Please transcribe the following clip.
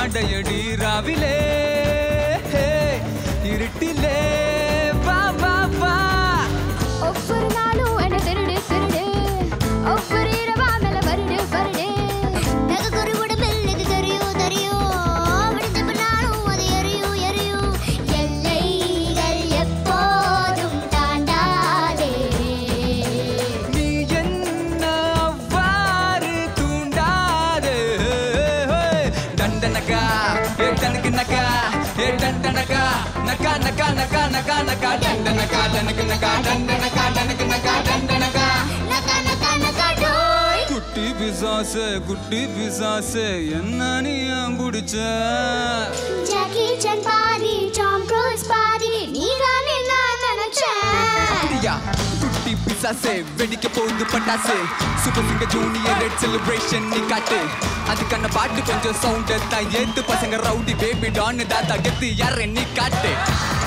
நடையடி ராவிலே ஹே, இருட்டிலே வா வா வா ஒவ்வொரு நாளும் என்ன திருடு திருடு ஒவ்வொரு இரவா மேல வருடு வருடு எனக்கு ஒரு உடம்பில் இது தெரியும் தெரியும் விடுஞ்ச பின்னாலும் அது எரியும் எரியும் எல்லைகள் எப்போதும் தாண்டாதே நீ என்ன அவ்வாறு தூண்டாதே தண்டனக்கா ஏ தனக்கு நக்கா ஏ தண்டனக்கா நக்கா நக்கா நக்கா நக்கா நக்கா தண்டனக்கா தனக்கு நக்கா தண்டனக்கா தனக்கு நக்கா தண்டனக்கா நகா நகா நகா டோய் குட்டி பிசாசு குட்டி பிசாசு என்ன நீ ஏன் பிடிச்ச ஜாக்கி சான் பாதி டாம் க்ரூஸ் பாதி நீதானே நான் நினைச்சேன் அப்படியா குட்டி பிசாசே வெடிக்க போகுது பட்டாசு super singer junior red celebration நீ காட்டு அதுக்கான பாட்டு கொஞ்சம் சவுண்ட் தான் ஏத்து பசங்க ரவுடி பேபி டான்னு தாத்தா கெத்து யார நீ காட்டு